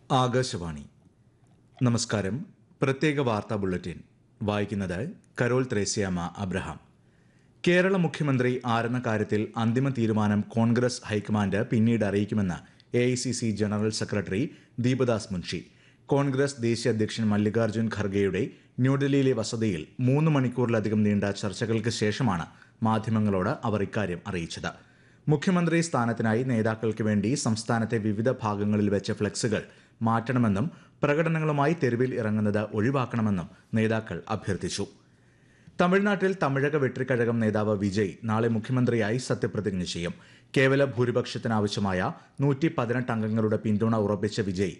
ആകാശവാണി നമസ്കാരം പ്രത്യേക വാർത്താ ബുള്ളറ്റിൻ വായിക്കുന്നത് കരോൾ ത്രേസ്യാമ അബ്രഹാം കേരള മുഖ്യമന്ത്രി ആരെന്ന കാര്യത്തിൽ അന്തിമ തീരുമാനം കോൺഗ്രസ് ഹൈക്കമാൻഡ് പിന്നീട് അറിയിക്കുമെന്ന് A general secretary Deepadas Munshi Congress ദേശീയ അധ്യക്ഷൻ മല്ലികാർജ്ജുൻ ഖർഗെയുടെ ന്യൂഡൽഹിയിലെ വസതിയിൽ മൂന്ന് മണിക്കൂറിലധികം നീണ്ട ചർച്ചകൾക്ക് ശേഷമാണ് മാധ്യമങ്ങളോട് അവർ ഇക്കാര്യം അറിയിച്ചത് മുഖ്യമന്ത്രി സ്ഥാനത്തിനായി നേതാക്കൾക്ക് വേണ്ടി സംസ്ഥാനത്തെ വിവിധ ഭാഗങ്ങളിൽ വെച്ച ഫ്ലെക്സുകൾ മാറ്റണമെന്നും പ്രകടനങ്ങളുമായി തെരുവിൽ ഇറങ്ങുന്നത് ഒഴിവാക്കണമെന്നും നേതാക്കൾ അഭ്യർത്ഥിച്ചു തമിഴ്നാട്ടിൽ തമിഴക വെട്രിക്കഴകം നേതാവ് വിജയ് നാളെ മുഖ്യമന്ത്രിയായി സത്യപ്രതിജ്ഞ ചെയ്യും കേവല ഭൂരിപക്ഷത്തിനാവശ്യമായ നൂറ്റി പതിനെട്ട് അംഗങ്ങളുടെ പിന്തുണ ഉറപ്പിച്ച വിജയ്